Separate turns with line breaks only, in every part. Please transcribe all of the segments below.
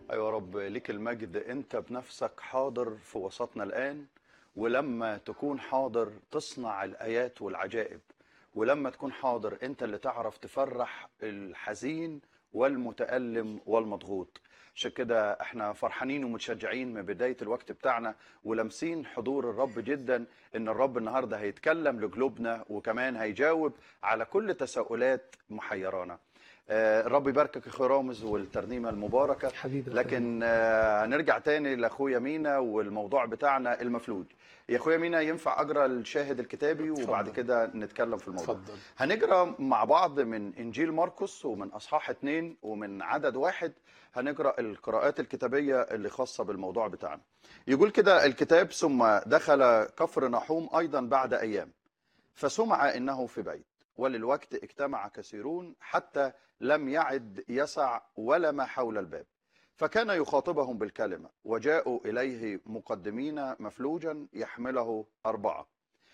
أيوة يا رب ليك المجد أنت بنفسك حاضر في وسطنا الآن ولما تكون حاضر تصنع الآيات والعجائب ولما تكون حاضر أنت اللي تعرف تفرح الحزين والمتألم والمضغوط عشان كده احنا فرحانين ومتشجعين من بداية الوقت بتاعنا ولامسين حضور الرب جدا ان الرب النهاردة هيتكلم لقلوبنا وكمان هيجاوب على كل تساؤلات محيرانا آه، الرب يباركك يا اخويا رامز والترنيمه المباركه
حبيبي
لكن آه، هنرجع تاني لاخويا مينا والموضوع بتاعنا المفلوج يا اخويا مينا ينفع اقرا الشاهد الكتابي وبعد
اتفضل.
كده نتكلم في الموضوع
اتفضل
هنقرا مع بعض من انجيل مرقس ومن اصحاح اتنين ومن عدد واحد هنقرا القراءات الكتابيه اللي خاصه بالموضوع بتاعنا يقول كده الكتاب ثم دخل كفر نحوم ايضا بعد ايام فسمع انه في بيت وللوقت اجتمع كثيرون حتى لم يعد يسع ولا ما حول الباب فكان يخاطبهم بالكلمه وجاءوا اليه مقدمين مفلوجا يحمله اربعه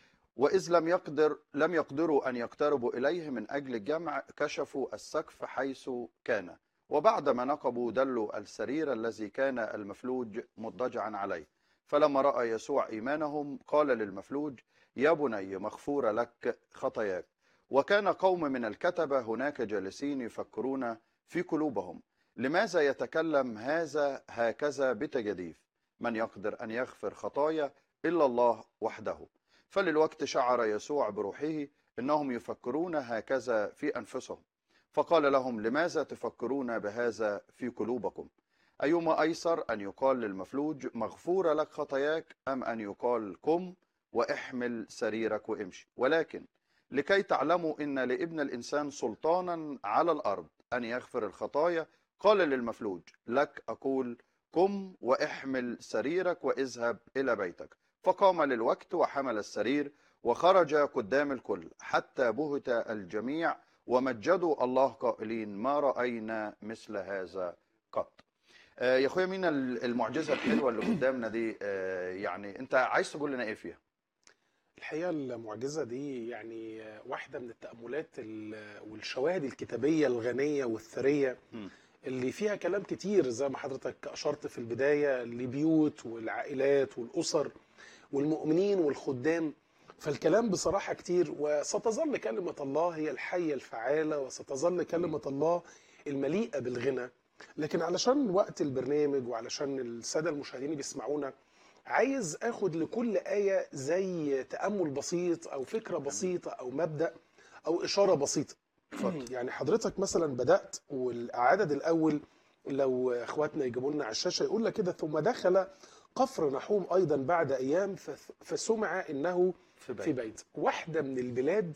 وإذ لم يقدر لم يقدروا أن يقتربوا إليه من أجل الجمع كشفوا السقف حيث كان وبعدما نقبوا دلوا السرير الذي كان المفلوج مضطجعا عليه فلما رأى يسوع إيمانهم قال للمفلوج يا بني مغفور لك خطاياك وكان قوم من الكتبة هناك جالسين يفكرون في قلوبهم لماذا يتكلم هذا هكذا بتجديف من يقدر أن يغفر خطايا إلا الله وحده فللوقت شعر يسوع بروحه انهم يفكرون هكذا في انفسهم فقال لهم لماذا تفكرون بهذا في قلوبكم ايما ايسر ان يقال للمفلوج مغفور لك خطاياك ام ان يقال قم واحمل سريرك وامشي ولكن لكي تعلموا ان لابن الانسان سلطانا على الارض ان يغفر الخطايا قال للمفلوج لك اقول قم واحمل سريرك واذهب الى بيتك فقام للوقت وحمل السرير وخرج قدام الكل حتى بهت الجميع ومجدوا الله قائلين ما رأينا مثل هذا قط آه، يا اخويا مين المعجزه الحلوه اللي قدامنا دي آه، يعني انت عايز تقول لنا ايه فيها
الحقيقه المعجزه دي يعني واحده من التاملات ال- والشواهد الكتابيه الغنيه والثريه
مم.
اللي فيها كلام كتير زي ما حضرتك اشرت في البدايه لبيوت والعائلات والاسر والمؤمنين والخدام فالكلام بصراحه كتير وستظل كلمه الله هي الحيه الفعاله وستظل كلمه الله المليئه بالغنى لكن علشان وقت البرنامج وعلشان الساده المشاهدين اللي بيسمعونا عايز اخد لكل ايه زي تامل بسيط او فكره بسيطه او مبدا او اشاره بسيطه
اتفضل.
يعني حضرتك مثلا بدات والعدد الاول لو اخواتنا يجيبوا لنا على الشاشه يقول لك كده ثم دخل قفر نحوم ايضا بعد ايام فث- فسمع انه
في
في
بيت
بيت واحده من البلاد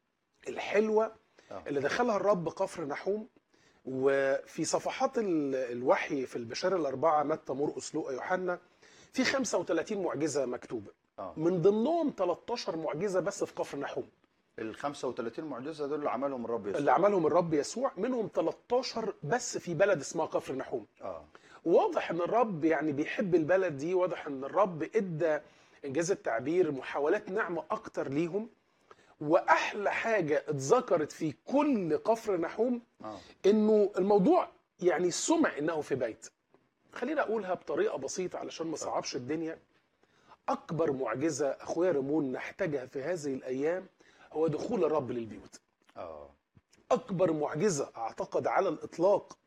الحلوه
آه.
اللي دخلها الرب قفر نحوم وفي صفحات ال- الوحي في البشاره الاربعه متى مرقس لوقا يوحنا في 35 معجزه مكتوبه
اه
من ضمنهم 13 معجزه بس في قفر نحوم
ال 35 معجزه دول اللي عملهم الرب يسوع
اللي عملهم الرب يسوع منهم 13 بس في بلد اسمها كفر نحوم
اه
واضح ان الرب يعني بيحب البلد دي واضح ان الرب ادى انجاز التعبير محاولات نعمه اكتر ليهم واحلى حاجه اتذكرت في كل كفر نحوم
اه
انه الموضوع يعني سمع انه في بيت خلينا اقولها بطريقه بسيطه علشان ما صعبش الدنيا اكبر معجزه اخويا ريمون نحتاجها في هذه الايام هو دخول الرب للبيوت
اه
اكبر معجزه اعتقد على الاطلاق